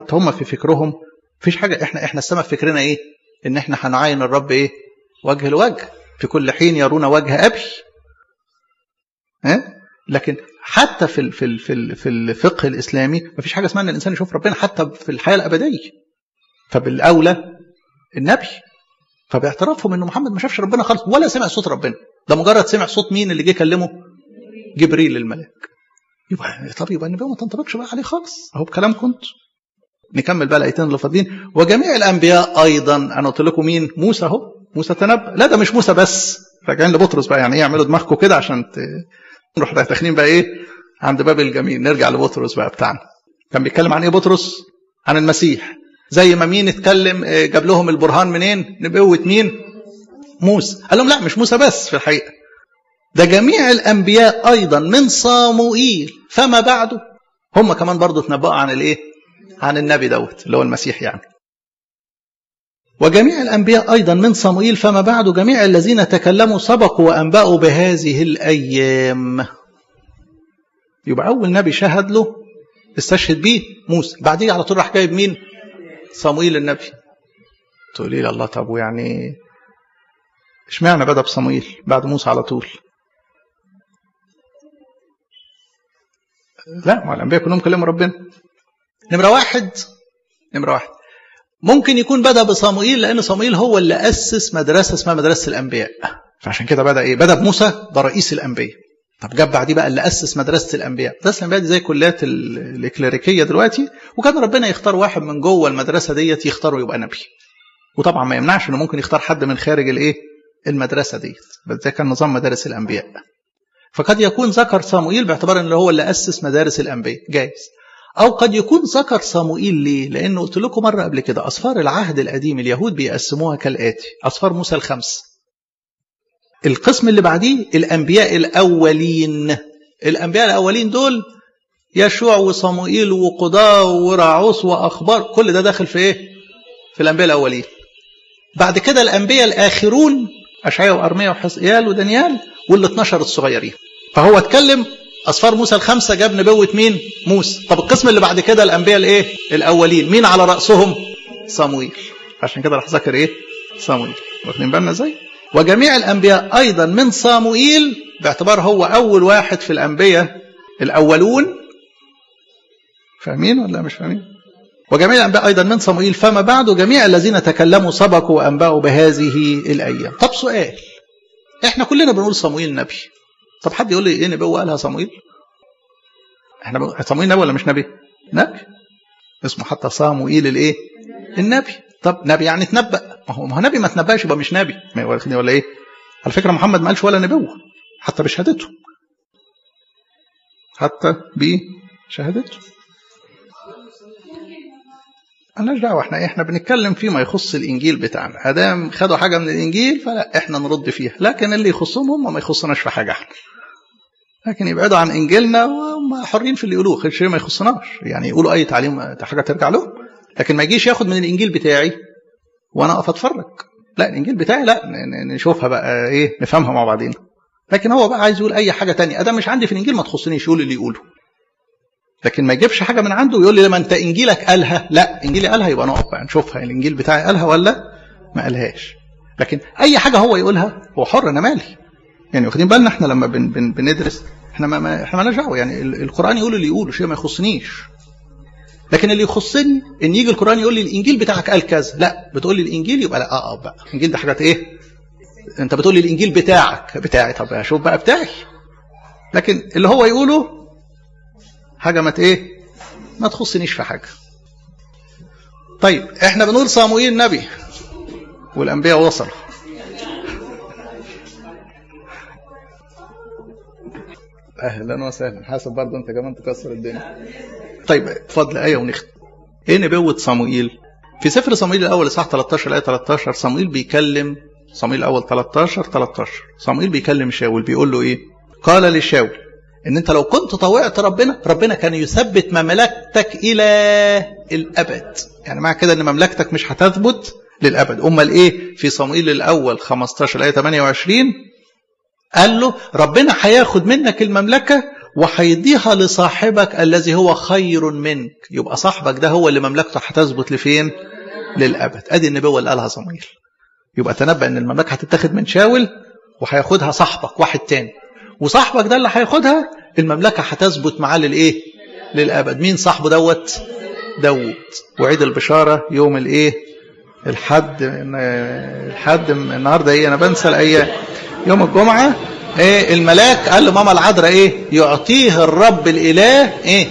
هم في فكرهم مفيش حاجه احنا احنا السما في فكرنا ايه ان احنا هنعاين الرب ايه وجه لوجه في كل حين يرون وجه ابي ها لكن حتى في ال في ال في ال في الفقه الاسلامي مفيش حاجه اسمها ان الانسان يشوف ربنا حتى في الحياه الابديه فبالاولى النبي فباعترافهم ان محمد ما شافش ربنا خالص ولا سمع صوت ربنا ده مجرد سمع صوت مين اللي جه كلمه جبريل الملاك يبقى طب يبقى النبي ما تنطبقش بقى عليه خالص اهو بكلام كنت نكمل بقى الايتين اللي فاضلين وجميع الانبياء ايضا انا قلت لكم مين موسى اهو موسى تنبأ لا ده مش موسى بس راجعين لبطرس بقى يعني ايه اعملوا دماغكم كده عشان ت... نروح داخلين بقى ايه عند باب الجميل نرجع لبطرس بقى بتاعنا كان بيتكلم عن ايه بطرس عن المسيح زي ما مين اتكلم جاب لهم البرهان منين نبوة مين موسى قال لهم لا مش موسى بس في الحقيقة ده جميع الأنبياء أيضا من صاموئيل فما بعده هم كمان برضو تنبأوا عن الايه عن النبي دوت اللي هو المسيح يعني وجميع الأنبياء أيضا من صموئيل فما بعد جميع الذين تكلموا سبقوا وأنبأوا بهذه الأيام يبقى أول نبي شهد له استشهد بيه موسى بعديه على طول راح جايب مين صموئيل النبي تقولي لي الله طب ويعني اشمعنى بدأ بصموئيل بعد موسى على طول لا ما الأنبياء كلهم كلموا ربنا نمرة واحد نمرة واحد ممكن يكون بدأ بصموئيل لأن صموئيل هو اللي أسس مدرسة اسمها مدرسة الأنبياء فعشان كده بدأ إيه؟ بدأ بموسى ده رئيس الأنبياء طب جاب بعديه بقى اللي أسس مدرسة الأنبياء مدرسة الأنبياء دي زي كليات الإكليريكية دلوقتي وكان ربنا يختار واحد من جوه المدرسة ديت يختاره يبقى نبي وطبعا ما يمنعش إنه ممكن يختار حد من خارج الإيه المدرسة ديت بس ده كان نظام مدارس الأنبياء فقد يكون ذكر صموئيل باعتبار إن هو اللي أسس مدارس الأنبياء جايز أو قد يكون ذكر صموئيل ليه؟ لأنه قلت لكم مرة قبل كده أصفار العهد القديم اليهود بيقسموها كالآتي أصفار موسى الخمس القسم اللي بعديه الأنبياء الأولين الأنبياء الأولين دول يشوع وصموئيل وقضاء ورعوس وأخبار كل ده داخل في إيه؟ في الأنبياء الأولين بعد كده الأنبياء الآخرون أشعياء وأرميا وحزقيال ودانيال وال 12 الصغيرين فهو اتكلم أصفار موسى الخمسة جاب نبوة مين؟ موسى طب القسم اللي بعد كده الأنبياء الإيه؟ الأولين مين على رأسهم؟ صمويل عشان كده راح ذكر إيه؟ صمويل واخدين بالنا إزاي؟ وجميع الأنبياء أيضا من صاموئيل باعتبار هو أول واحد في الأنبياء الأولون فاهمين ولا مش فاهمين؟ وجميع الأنبياء أيضا من صموئيل فما بعد جميع الذين تكلموا سبقوا وأنبأوا بهذه الأيام طب سؤال إحنا كلنا بنقول صموئيل نبي طب حد يقول لي ايه نبوه قالها صموئيل احنا صموئيل نبي ولا مش نبي نبي اسمه حتى صموئيل الايه النبي طب نبي يعني تنبأ ما هو ما هو نبي ما تنبأش يبقى مش نبي ولا ايه على فكره محمد ما قالش ولا نبوه حتى بشهادته حتى بشهادته مالناش دعوه احنا احنا بنتكلم فيما يخص الانجيل بتاعنا ادام خدوا حاجه من الانجيل فلا احنا نرد فيها لكن اللي يخصهم هم ما يخصناش في حاجه احنا لكن يبعدوا عن انجيلنا وهم حرين في اللي يقولوه شيء ما يخصناش يعني يقولوا اي تعليم حاجه ترجع له لكن ما يجيش ياخد من الانجيل بتاعي وانا اقف اتفرج لا الانجيل بتاعي لا نشوفها بقى ايه نفهمها مع بعضينا لكن هو بقى عايز يقول اي حاجه تانية ادام مش عندي في الانجيل ما تخصنيش يقول اللي يقوله لكن ما يجيبش حاجه من عنده ويقول لي لما انت انجيلك قالها لا انجيلي قالها يبقى نقف بقى نشوفها الانجيل بتاعي قالها ولا ما قالهاش لكن اي حاجه هو يقولها هو حر انا مالي يعني واخدين بالنا احنا لما بن بن بندرس احنا ما, ما احنا مالناش دعوه يعني القران يقول اللي يقوله شيء ما يخصنيش لكن اللي يخصني ان يجي القران يقول لي الانجيل بتاعك قال كذا لا بتقول لي الانجيل يبقى لا اه بقى الانجيل ده حاجات ايه انت بتقول لي الانجيل بتاعك بتاعي طب اشوف بقى بتاعي لكن اللي هو يقوله حاجه ما ايه ما تخصنيش في حاجه طيب احنا بنقول صاموئيل نبي والانبياء وصلوا اهلا وسهلا حاسب برضه انت كمان تكسر الدنيا طيب اتفضل ايه ونختم ايه نبوه صموئيل في سفر صموئيل الاول اصحاح 13 ايه 13 صموئيل بيكلم صموئيل الاول 13 13 صموئيل بيكلم شاول بيقول له ايه قال لشاول ان انت لو كنت طوعت ربنا ربنا كان يثبت مملكتك الى الابد يعني معنى كده ان مملكتك مش هتثبت للابد امال ايه في صموئيل الاول 15 ايه 28 قال له ربنا هياخد منك المملكه وهيديها لصاحبك الذي هو خير منك يبقى صاحبك ده هو اللي مملكته هتثبت لفين للابد ادي النبوه اللي قالها صمويل يبقى تنبأ ان المملكه هتتاخد من شاول وهياخدها صاحبك واحد تاني وصاحبك ده اللي هياخدها المملكه هتثبت معاه للايه للابد مين صاحبه دوت داوود وعيد البشاره يوم الايه الحد الحد النهارده ايه انا بنسى الايام يوم الجمعه ايه الملاك قال لماما العذراء ايه يعطيه الرب الاله ايه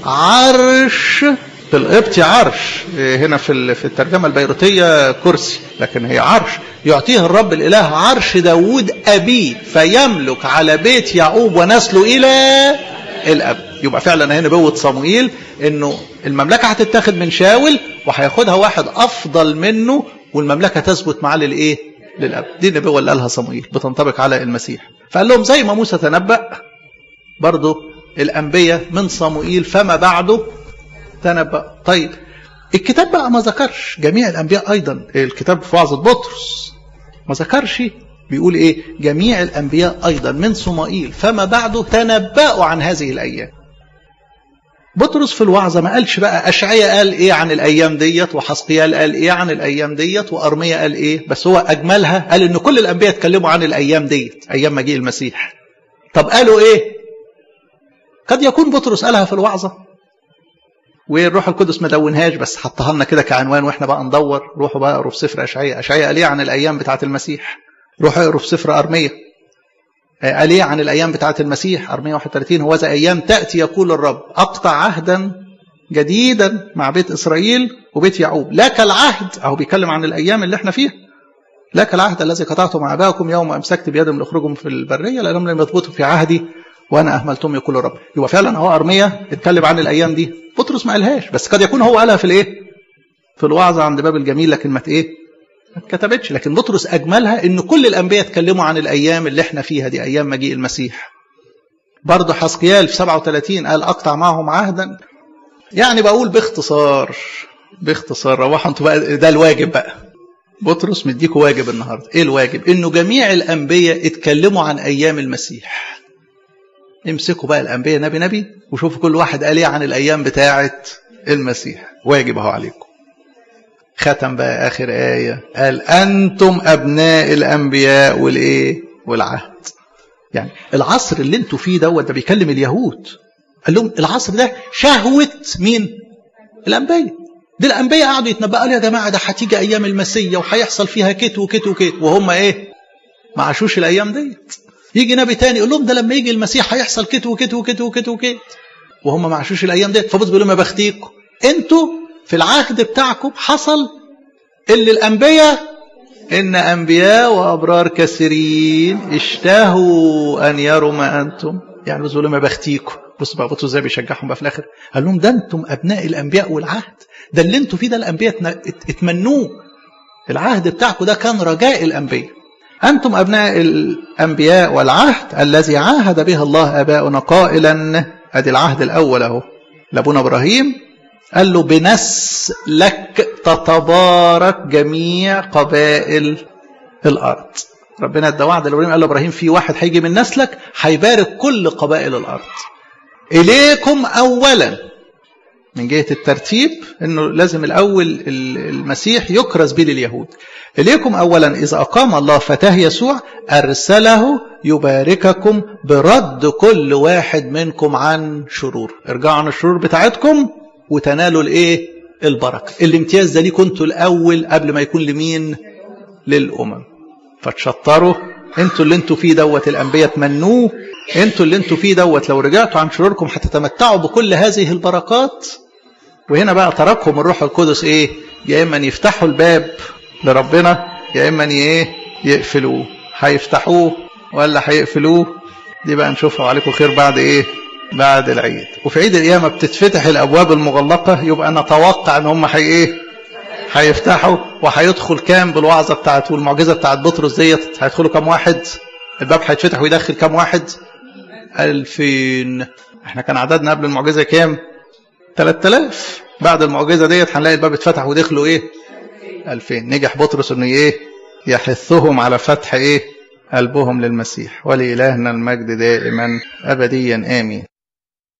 عرش في القبطي عرش إيه هنا في في الترجمه البيروتيه كرسي لكن هي عرش يعطيه الرب الاله عرش داوود ابيه فيملك على بيت يعقوب ونسله الى الابد يبقى فعلا هنا نبوه صموئيل انه المملكه هتتاخد من شاول وهياخدها واحد افضل منه والمملكه تثبت معاه للايه للابد دي النبوه اللي قالها صموئيل بتنطبق على المسيح فقال لهم زي ما موسى تنبأ برضه الانبياء من صموئيل فما بعده تنبأ طيب الكتاب بقى ما ذكرش جميع الانبياء ايضا الكتاب في وعظه بطرس ما ذكرش بيقول ايه جميع الانبياء ايضا من صمائيل فما بعده تنبأوا عن هذه الايام بطرس في الوعظة ما قالش بقى أشعية قال إيه عن الأيام ديت وحسقيال قال إيه عن الأيام ديت وأرمية قال إيه بس هو أجملها قال إن كل الأنبياء اتكلموا عن الأيام ديت أيام مجيء المسيح طب قالوا إيه قد يكون بطرس قالها في الوعظة والروح القدس ما دونهاش بس حطها لنا كده كعنوان واحنا بقى ندور روحوا بقى اقروا في سفر اشعياء اشعياء قال ايه عن الايام بتاعه المسيح روحوا اقروا في سفر ارميه قال ايه عن الايام بتاعه المسيح ارميه 31 هو ذا ايام تاتي يقول الرب اقطع عهدا جديدا مع بيت اسرائيل وبيت يعقوب لك العهد اهو بيتكلم عن الايام اللي احنا فيها لك العهد الذي قطعته مع ابائكم يوم امسكت بيدهم لاخرجهم في البريه لانهم لم يثبتوا في عهدي وانا اهملتهم يقول الرب يبقى فعلا هو ارميه اتكلم عن الايام دي بطرس ما قالهاش بس قد يكون هو قالها في الايه في الوعظه عند باب الجميل لكن ما ايه ما اتكتبتش لكن بطرس اجملها ان كل الانبياء اتكلموا عن الايام اللي احنا فيها دي ايام مجيء المسيح برضه حسقيال في 37 قال اقطع معهم عهدا يعني بقول باختصار باختصار روحوا انتوا بقى ده الواجب بقى بطرس مديكوا واجب النهارده ايه الواجب انه جميع الانبياء اتكلموا عن ايام المسيح امسكوا بقى الانبياء نبي نبي وشوفوا كل واحد قال ايه عن الايام بتاعه المسيح واجب اهو عليكم ختم بقى اخر ايه قال انتم ابناء الانبياء والايه والعهد يعني العصر اللي انتوا فيه دوت ده بيكلم اليهود قال لهم العصر ده شهوه مين الانبياء دي الانبياء قعدوا يتنبأوا قالوا يا جماعه ده هتيجي ايام المسيا وهيحصل فيها كت وكت وكت وهم ايه ما عاشوش الايام ديت يجي نبي تاني يقول لهم ده لما يجي المسيح هيحصل كت وكت وكت وكت وكت وهم ما عاشوش الايام ديت فبص بيقول لهم يا بختيكم انتوا في العهد بتاعكم حصل اللي الانبياء ان انبياء وابرار كثيرين اشتهوا ان يروا ما انتم يعني بص بيقول لهم يا بختيكم بص بقى بطرس ازاي بيشجعهم بقى في الاخر قال لهم ده انتم ابناء الانبياء والعهد ده اللي انتوا فيه ده الانبياء اتمنوه العهد بتاعكم ده كان رجاء الانبياء أنتم أبناء الأنبياء والعهد الذي عاهد به الله آباؤنا قائلا أدي العهد الأول أهو لأبونا إبراهيم قال له بنسلك تتبارك جميع قبائل الأرض ربنا ادى وعد لابراهيم قال له ابراهيم في واحد هيجي من نسلك هيبارك كل قبائل الارض. اليكم اولا من جهه الترتيب انه لازم الاول المسيح يكرز به لليهود. إليكم أولا إذا أقام الله فتاه يسوع أرسله يبارككم برد كل واحد منكم عن شرور ارجعوا عن الشرور بتاعتكم وتنالوا الايه البركة الامتياز ده ليكم انتوا الأول قبل ما يكون لمين للأمم فتشطروا انتوا اللي انتوا فيه دوت الأنبياء تمنوه انتوا اللي انتوا فيه دوت لو رجعتوا عن شروركم هتتمتعوا بكل هذه البركات وهنا بقى تركهم الروح القدس ايه يا اما يفتحوا الباب لربنا يا اما ايه يقفلوه هيفتحوه ولا هيقفلوه دي بقى نشوفها وعليكم خير بعد ايه بعد العيد وفي عيد القيامة بتتفتح الأبواب المغلقة يبقى نتوقع إن هم حي إيه هيفتحوا وهيدخل كام بالوعظة بتاعت والمعجزة بتاعت بطرس ديت هيدخلوا كام واحد الباب هيتفتح ويدخل كام واحد ألفين احنا كان عددنا قبل المعجزة كام 3000 بعد المعجزة ديت هنلاقي الباب اتفتح ودخلوا ايه 2000 نجح بطرس انه ايه يحثهم على فتح ايه قلبهم للمسيح ولإلهنا المجد دائما أبديا آمين